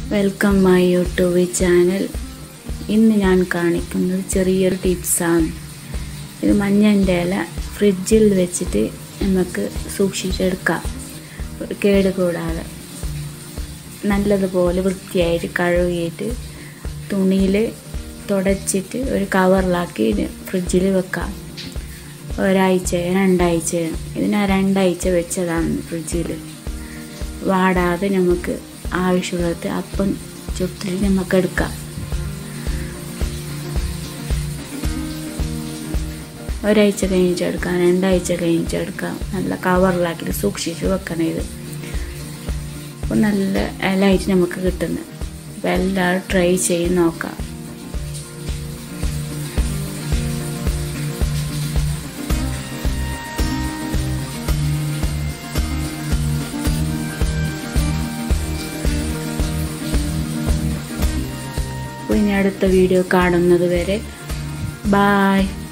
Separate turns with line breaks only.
welcome my YouTube channel ഇന്ന് ഞാൻ കാണിക്കുന്നത് ചെറിയൊരു ടിപ്സാണ് ഇത് മഞ്ഞൻ്റെ ഇല ഫ്രിഡ്ജിൽ വെച്ചിട്ട് നമുക്ക് സൂക്ഷിച്ചെടുക്കാം കേട് കൂടാതെ നല്ലതുപോലെ വൃത്തിയായിട്ട് കഴുകിയിട്ട് തുണിയിൽ തുടച്ചിട്ട് ഒരു കവറിലാക്കി ഫ്രിഡ്ജിൽ വെക്കാം ഒരാഴ്ച രണ്ടാഴ്ച ഇത് ഞാൻ രണ്ടാഴ്ച വെച്ചതാണ് ഫ്രിഡ്ജിൽ വാടാതെ നമുക്ക് ആവശ്യമുള്ളത് അപ്പം ചുട്ടിട്ട് നമുക്ക് എടുക്കാം ഒരാഴ്ച കഴിഞ്ഞിട്ട് എടുക്കാം രണ്ടാഴ്ച കഴിഞ്ഞിട്ട് എടുക്കാം നല്ല കവറിലാക്കിയിട്ട് സൂക്ഷിച്ച് വെക്കണം ഇത് അപ്പോൾ നല്ല ഇലയായിട്ട് നമുക്ക് കിട്ടുന്നത് അപ്പോൾ എല്ലാവരും ട്രൈ ചെയ്ത് നോക്കാം അപ്പോൾ ഇനി അടുത്ത വീഡിയോ കാണുന്നത് വരെ ബായ്